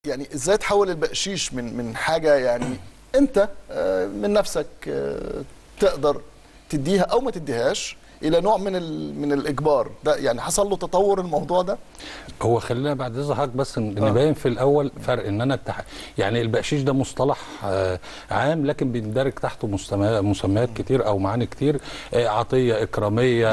يعني ازاي تحول البقشيش من من حاجه يعني انت آه، من نفسك آه، تقدر تديها او ما تديهاش الى نوع من ال- من الاجبار ده يعني حصل له تطور الموضوع ده هو خلينا بعد اذن حضرتك بس ن- آه. نبين في الاول فرق ان انا التح... يعني البقشيش ده مصطلح آه، عام لكن بيندرج تحته مستما- مسميات كتير او معاني كتير آه، عطيه اكراميه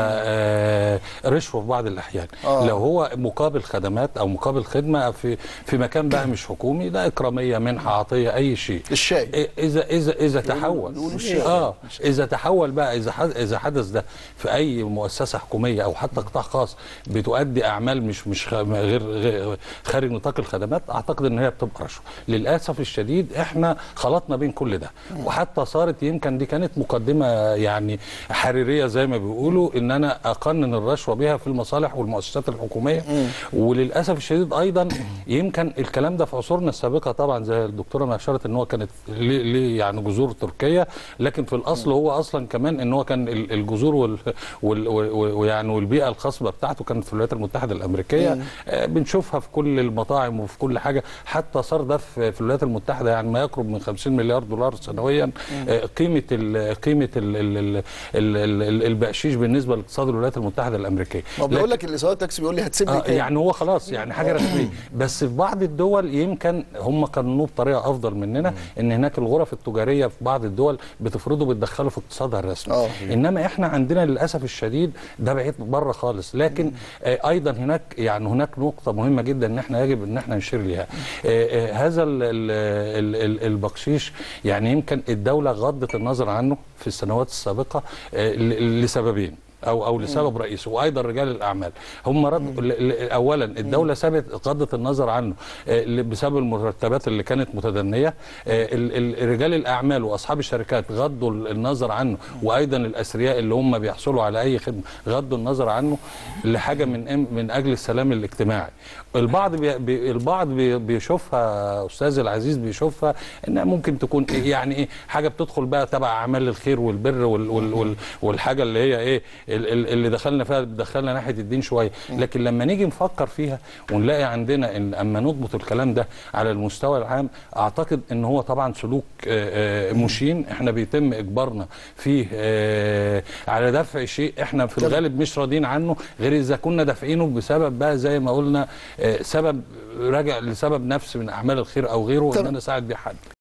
آه، رشوه في بعض الاحيان آه. لو هو مقابل خدمات او مقابل خدمه في في مكان بقى مش حكومي ده اكراميه منحه عطيه اي شيء الشاي إيه- اذا اذا اذا تحول يقولوا الشاي. اه اذا تحول بقى اذا حد- اذا حدث ده في اي مؤسسه حكوميه او حتى قطاع خاص بتؤدي اعمال مش مش خ- غير غير- خارج نطاق الخدمات اعتقد ان هي بتبقى رشوه للاسف الشديد احنا خلطنا بين كل ده وحتى صارت يمكن دي كانت مقدمه يعني حريريه زي ما بيقولوا ان انا اقنن الرشوه بها في المصالح والمؤسسات الحكوميه وللاسف الشديد ايضا يمكن الكلام ده في عصورنا السابقه طبعا زي الدكتوره ما اشارت ان هو كانت ليه ليه يعني جذور تركيه لكن في الاصل هو اصلا كمان ان هو كان ال- الجذور وال وال وال- ويعني والبيئه الخصبه بتاعته كانت في الولايات المتحده الامريكيه آه، بنشوفها في كل المطاعم وفي كل حاجه حتى صار ده في في الولايات المتحده يعني ما يقرب من 50 مليار دولار سنويا آه، قيمه ال قيمه ال ال ال ال ال البقشيش بالنسبه لاقتصاد الولايات المتحده الامريكيه ما بيقول لك اللي سواق التاكسي بيقول لي هتسيب لي آه كام يعني هو خلاص يعني حاجه رسميه بس في بعض الدول يمكن هم قانونوه بطريقه افضل مننا ان هناك الغرف التجاريه في بعض الدول بتفرضه بتدخله في اقتصادها الرسمي آه. انما احنا عندنا للاسف الشديد ده بعيد بره خالص لكن آه ايضا هناك يعني هناك نقطه مهمه جدا ان احنا يجب ان احنا نشير ليها آه آه هذا ال ال ال ال البقشيش يعني يمكن الدوله غضت النظر عنه في السنوات السابقه آه ل- لسببين او او لسبب رئيسي وايضا رجال الاعمال هم رد ل- ل- اولا الدوله سابت غضت النظر عنه آه، ل- بسبب المرتبات اللي كانت متدنيه آه، ال- ال- رجال الاعمال واصحاب الشركات غضوا ال- النظر عنه وايضا الاثرياء اللي هم بيحصلوا على اي خدمه غضوا النظر عنه لحاجه من إم- من اجل السلام الاجتماعي البعض بي بي البعض بي بيشوفها استاذ العزيز بيشوفها انها ممكن تكون إيه يعني ايه حاجه بتدخل بقى تبع اعمال الخير والبر وال وال وال والحاجه اللي هي ايه ال- ال- اللي دخلنا فيها بتدخلنا ناحيه الدين شويه لكن لما نيجي نفكر فيها ونلاقي عندنا ان اما نضبط الكلام ده على المستوى العام اعتقد ان هو طبعا سلوك آه، آه، مشين احنا بيتم اجبارنا فيه آه، على دفع شيء احنا في تمام. الغالب مش راضيين عنه غير اذا كنا دافعينه بسبب بقى زي ما قلنا آه، سبب راجع لسبب نفسي من اعمال الخير او غيره ان تمام. انا اساعد بيه حد